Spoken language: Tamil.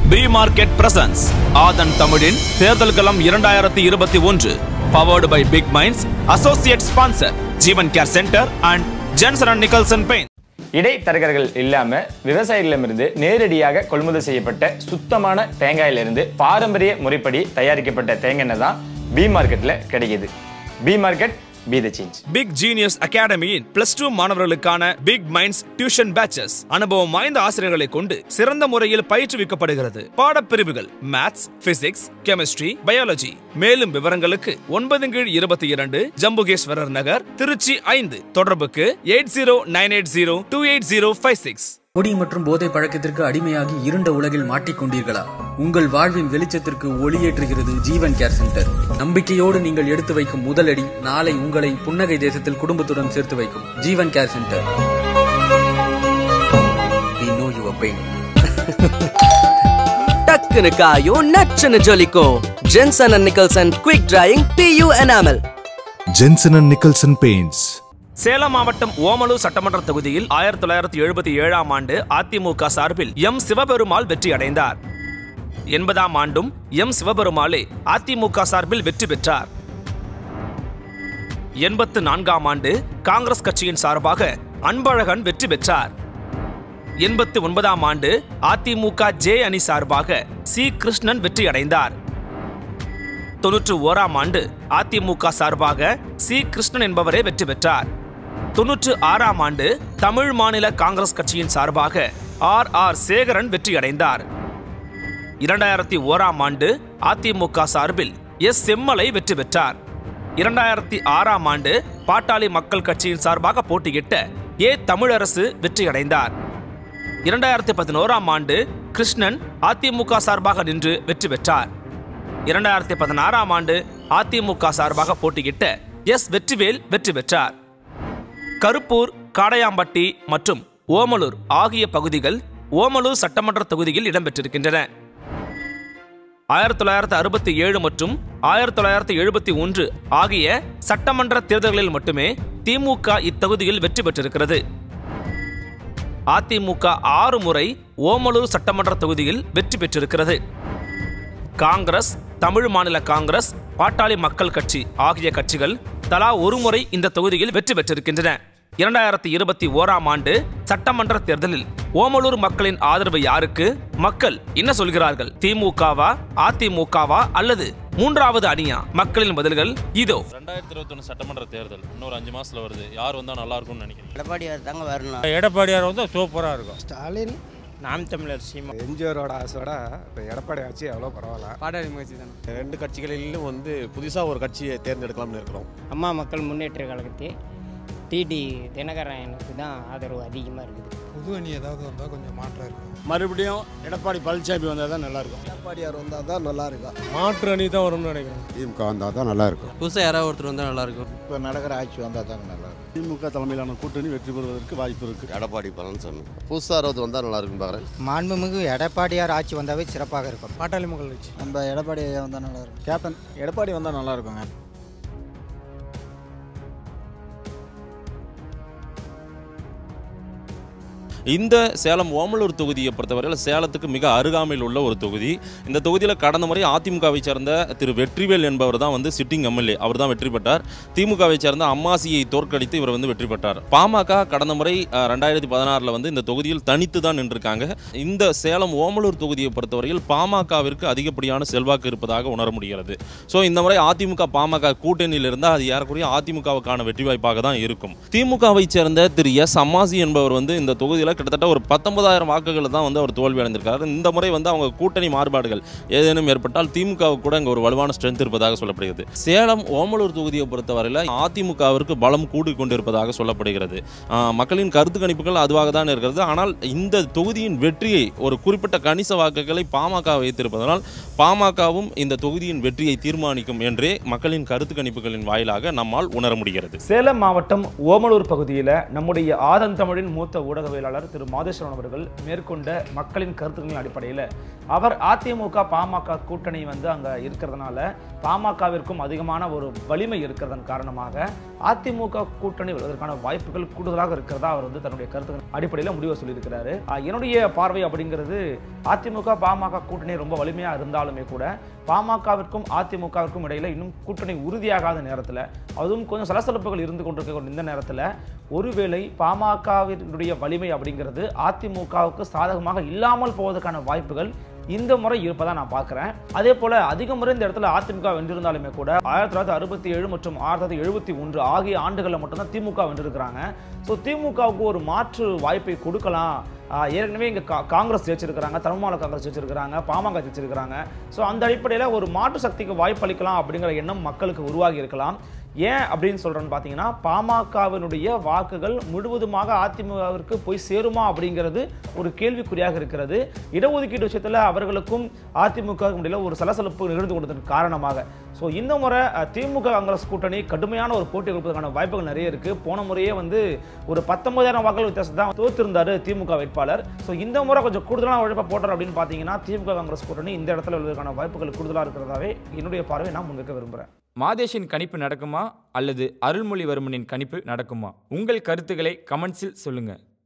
பி மார்க்கெட் பிரசன்ஸ் ஆதன் தமிழின் தேர்தல் களம் இரண்டாயிரத்தி இருபத்தி ஒன்று powered by Big Minds associate sponsor Jeevan care centre and Jensen and Nicholson paint இடைத்தரகர்கள் இல்லாம விவசாயிகளிடமிருந்து நேரடியாக கொள்முதல் செய்யப்பட்ட சுத்தமான தேங்காயிலிருந்து பாரம்பரிய முறைப்படி தயாரிக்கப்பட்ட தேங்காய் எண்ணெய் தான் பி மார்க்கெட்ல கிடைக்குது B market B the change Big Genius அகாடமியின் பிளஸ் டூ மாணவர்களுக்கான பிக் மைண்ட்ஸ் டியூஷன் பேச்சஸ் அனுபவம் வாய்ந்த ஆசிரியர்களை கொண்டு சிறந்த முறையில் பயிற்றுவிக்கப்படுகிறது பாடப்பிரிவுகள் மேத்ஸ் பிசிக்ஸ் கெமிஸ்ட்ரி பயாலஜி மேலும் விவரங்களுக்கு ஒன்பது கீழ் இருபத்தி இரண்டு ஜம்புகேஸ்வரர் நகர் திருச்சி ஐந்து தொடர்புக்கு eight zero nine eight zero two eight zero five six குடி மற்றும் போதை பழக்கத்திற்கு அடிமையாகி இருண்ட உலகில் மாட்டிக்கொண்டீர்களா உங்கள் வாழ்வின் வெளிச்சத்திற்கு ஒளியேற்றுகிறது ஜீவன் கேர் சென்டர் நம்பிக்கையோடு நீங்கள் எடுத்து வைக்கும் முதலடி நாளை உங்களை புன்னகை தேசத்தில் குடும்பத்துடன் சேர்த்து வைக்கும் Jeevan care centre We know your pain. டக்குனு காயும் நச்சுன்னு ஜொலிக்கும் Jensen and Nicholson quick drying PU enamel Jensen and Nicholson Paints. Salem மாவட்டம் ஓமலூர் சட்டமன்ற தொகுதியில் ஆயிரத்தி தொள்ளாயிரத்தி எழுபத்தி ஏழாம் ஆண்டு அதிமுக சார்பில் எம் சிவபெருமாள் வெற்றி அடைந்தார் எண்பதாம் ஆண்டும் எம் சிவபெருமாளே அதிமுக சார்பில் வெற்றி பெற்றார் எண்பத்து நான்காம் ஆண்டு காங்கிரஸ் கட்சியின் சார்பாக அன்பழகன் வெற்றி பெற்றார் எண்பத்தி ஒன்பதாம் ஆண்டு அதிமுக ஜே அணி சார்பாக சி கிருஷ்ணன் வெற்றி அடைந்தார் தொன்னூற்று ஓராம் ஆண்டு அதிமுக சார்பாக சி கிருஷ்ணன் என்பவரே வெற்றி பெற்றார் தொன்னூற்று ஆறாம் ஆண்டு தமிழ் மாநில காங்கிரஸ் கட்சியின் சார்பாக ஆர் ஆர் சேகரன் வெற்றி அடைந்தார் இரண்டாயிரத்தி ஓராம் ஆண்டு அதிமுக சார்பில் எஸ் செம்மலை வெற்றி பெற்றார் இரண்டாயிரத்தி ஆறாம் ஆண்டு பாட்டாளி மக்கள் கட்சியின் சார்பாக போட்டியிட்ட ஏ தமிழரசு வெற்றி அடைந்தார் இரண்டாயிரத்தி பதினோராம் ஆண்டு கிருஷ்ணன் அதிமுக சார்பாக நின்று வெற்றி பெற்றார் இரண்டாயிரத்தி பதினாறாம் ஆண்டு அதிமுக சார்பாக போட்டியிட்ட எஸ் வெற்றிவேல் வெற்றி பெற்றார் கருப்பூர் காடையாம்பட்டி மற்றும் ஓமலூர் ஆகிய பகுதிகள் ஓமலூர் சட்டமன்ற தொகுதியில் இடம்பெற்றிருக்கின்றன ஆயிரத்தி தொள்ளாயிரத்தி அறுபத்தி ஏழு மற்றும் ஆயிரத்தி தொள்ளாயிரத்தி எழுபத்தி ஒன்று ஆகிய சட்டமன்ற தேர்தல்களில் மட்டுமே திமுக இத்தொகுதியில் வெற்றி பெற்றிருக்கிறது அதிமுக ஆறு முறை ஓமலூர் சட்டமன்ற தொகுதியில் வெற்றி பெற்றிருக்கிறது காங்கிரஸ் தமிழ் மாநில காங்கிரஸ் பாட்டாளி மக்கள் கட்சி ஆகிய கட்சிகள் தலா ஒரு முறை இந்த தொகுதியில் வெற்றி பெற்றிருக்கின்றன இரண்டாயிரத்தி இருபத்தி ஓராம் ஆண்டு சட்டமன்ற தேர்தலில் ஓமலூர் மக்களின் ஆதரவு யாருக்கு மக்கள் என்ன சொல்கிறார்கள் திமுகவா அதிமுகவா அல்லது மூன்றாவது அணியா மக்களின் பதில்கள் இதோ ரெண்டாயிரத்தி இருபத்தொன்று சட்டமன்ற தேர்தல் இன்னொரு அஞ்சு மாசத்துல வருது யார் வந்தா நல்லா இருக்கும்னு நினைக்கிறீங்க எடப்பாடியார் தாங்க வரணும் எடப்பாடியார் வந்து சூப்பராக இருக்கும் ஸ்டாலின் நாம் தமிழர் சீமா எம்ஜிஆரோட ஆசையோட இப்போ எடப்பாடி ஆட்சி எவ்வளோ பரவாயில்ல பாட்டாளி முயற்சி தானே ரெண்டு கட்சிகளிலும் வந்து புதுசாக ஒரு கட்சியை தேர்ந்தெடுக்கலாம்னு இருக்கிறோம் அம்மா மக்கள் முன்னேற்ற கழகத்தை டிடி தினகரனுக்கு தான் ஆதரவு அதிகமாக இருக்குது புது அணி ஏதாவது வந்தால் கொஞ்சம் மாற்றம் இருக்கும் மறுபடியும் எடப்பாடி பழனிசாமி வந்தால் தான் நல்லா இருக்கும் எடப்பாடியார் வந்தால் தான் நல்லா இருக்கும் மாற்று அணி தான் வரும்னு நினைக்கிறேன் திமுக வந்தால் தான் நல்லா இருக்கும் புதுசாக யாராவது ஒருத்தர் வந்தால் நல்லா இருக்கும் இப்போ நடக்கிற ஆட்சி வந்தால் தாங்க நல்லா இருக்கும் திமுக தலைமையிலான கூட்டணி வெற்றி பெறுவதற்கு வாய்ப்பு இருக்கு எடப்பாடி பழனிசாமி புதுசாக அறுபது வந்தால் நல்லா இருக்கும் பார்க்குறேன் மாண்புமிகு எடப்பாடியார் ஆட்சி வந்தாவே சிறப்பாக இருக்கும் பாட்டாளி மக்கள் கட்சி நம்ம எடப்பாடி வந்தால் நல்லா இருக்கும் கேப்டன் எடப்பாடி வந்தால் நல்லா இருக்குங்க இந்த சேலம் ஓமலூர் தொகுதியை பொறுத்தவரையில் சேலத்துக்கு மிக அருகாமையில் உள்ள ஒரு தொகுதி இந்த தொகுதியில் கடந்த முறை அதிமுகவை சேர்ந்த திரு வெற்றிவேல் என்பவர் தான் வந்து சிட்டிங் எம்எல்ஏ அவர் தான் வெற்றி பெற்றார் திமுகவை சேர்ந்த அம்மாசியை தோற்கடித்து இவர் வந்து வெற்றி பெற்றார் பாமக கடந்த முறை அஹ், ரெண்டாயிரத்தி பதினாறில் வந்து இந்த தொகுதியில் தனித்து தான் நின்றிருக்காங்க இந்த சேலம் ஓமலூர் தொகுதியை பொறுத்தவரையில் பாமகவிற்கு அதிகப்படியான செல்வாக்கு இருப்பதாக உணர முடிகிறது ஸோ இந்த முறை அதிமுக பாமக கூட்டணியில் இருந்தால் அது ஏறக்குறைய அதிமுகவுக்கான வெற்றி வாய்ப்பாக தான் இருக்கும் திமுகவை சேர்ந்த திரு எஸ் அம்மாசி என்பவர் வந்து இந்த தொகுதியில் கிட்டத்தட்ட ஒரு பத்தொன்பதாயிரம் வாக்குகள் தான் வந்து அவர் தோல்வி அடைந்திருக்காரு இந்த முறை வந்து அவங்க கூட்டணி மாறுபாடுகள் ஏதேனும் ஏற்பட்டால் திமுகவுக்கு கூட இங்கே ஒரு வலுவான ஸ்ட்ரென்த் இருப்பதாக சொல்லப்படுகிறது சேலம் ஓமலூர் தொகுதியை பொறுத்தவரையில் அதிமுகவிற்கு பலம் கூடி கொண்டிருப்பதாக சொல்லப்படுகிறது ஆஹ், மக்களின் கருத்து கணிப்புகள் அதுவாக தான் இருக்கிறது ஆனால் இந்த தொகுதியின் வெற்றியை ஒரு குறிப்பிட்ட கணிச வாக்குகளை பாமக வைத்திருப்பதனால் பாமகவும் இந்த தொகுதியின் வெற்றியை தீர்மானிக்கும் என்றே மக்களின் கருத்து கணிப்புகளின் வாயிலாக நம்மால் உணர முடிகிறது சேலம் மாவட்டம் ஓமலூர் பகுதியில் நம்முடைய ஆதன் தமிழின் மூத்த ஊடகவியலாளர் வேட்பாளர் திரு மாதேஸ்வரன் அவர்கள் மேற்கொண்ட மக்களின் கருத்துக்களின் அடிப்படையில் அவர் அதிமுக பாமக கூட்டணி வந்து அங்கே இருக்கிறதுனால பாமகவிற்கும் அதிகமான ஒரு வலிமை இருக்கிறதன் காரணமாக அதிமுக கூட்டணி வருவதற்கான வாய்ப்புகள் கூடுதலாக இருக்கிறதா அவர் வந்து தன்னுடைய கருத்துக்கள் அடிப்படையில் முடிவை சொல்லியிருக்கிறாரு ஆஹ் என்னுடைய பார்வை அப்படிங்கிறது அதிமுக பாமக கூட்டணி ரொம்ப வலிமையாக இருந்தாலுமே கூட பாமகவிற்கும் அதிமுகவிற்கும் இடையில இன்னும் கூட்டணி உறுதியாகாத நேரத்தில் அதுவும் கொஞ்சம் சலசலப்புகள் இருந்து கொண்டிருக்க இந்த நேரத்தில் ஒருவேளை பாமகவினுடைய வலிமை அப்படிங்கிறது அதிமுகவுக்கு சாதகமாக இல்லாமல் போவதற்கான வாய்ப்புகள் இந்த முறை இருப்பதா நான் பார்க்குறேன் அதே போல அதிக முறை இந்த இடத்துல அதிமுக வென்றிருந்தாலுமே கூட ஆயிரத்தி தொள்ளாயிரத்தி அறுபத்தி ஏழு மற்றும் ஆயிரத்தி தொள்ளாயிரத்தி எழுபத்தி ஒன்று ஆகிய ஆண்டுகளில் மட்டும்தான் திமுக வென்றிருக்கிறாங்க ஸோ திமுகவுக்கு ஒரு மாற்று வாய்ப்பை கொடுக்கலாம் ஆஹ் ஏற்கனவே இங்கே கா காங்கிரஸ் ஜெயிச்சிருக்கிறாங்க தமிழ்மாநில காங்கிரஸ் ஜெயிச்சிருக்கிறாங்க பாமக ஜெயிச்சிருக்கிறாங்க ஸோ அந்த அடிப்படையில் ஒரு மாற்று சக்திக்கு வாய்ப்பளிக்கலாம் அப்படிங்கிற எண்ணம் மக்களுக்கு உருவாகி இருக்கலாம் ஏன் அப்படின்னு சொல்கிறேன்னு பார்த்தீங்கன்னா பாமகவினுடைய வாக்குகள் முழுவதுமாக அதிமுகவிற்கு போய் சேருமா அப்படிங்கிறது ஒரு கேள்விக்குறியாக இருக்கிறது இடஒதுக்கீடு விஷயத்தில் அவர்களுக்கும் அதிமுக இடையில ஒரு சலசலப்பு நிகழ்ந்து கொண்டதன் காரணமாக ஸோ இந்த முறை அஹ், திமுக காங்கிரஸ் கூட்டணி கடுமையான ஒரு போட்டி கொடுப்பதற்கான வாய்ப்புகள் நிறைய இருக்கு போன முறையே வந்து ஒரு பத்தொன்பதாயிரம் வாக்குகள் வித்தியாசம் தான் தோத்திருந்தாரு திமுக வேட்பாளர் ஸோ இந்த முறை கொஞ்சம் கூடுதலான உழைப்பை போட்டார் அப்படின்னு பார்த்தீங்கன்னா திமுக காங்கிரஸ் கூட்டணி இந்த இடத்துல உள்ளதற்கான வாய்ப்புகள் கூடுதலாக இருக்கிறதாவே என்னுடைய பார்வை நான் முன்வைக்க விரும்புகிறேன் மாதேஷின் கணிப்பு நடக்குமா அல்லது அருள்மொழிவர்மனின் கணிப்பு நடக்குமா உங்கள் கருத்துக்களை கமெண்ட்ஸில் சொல்லுங்க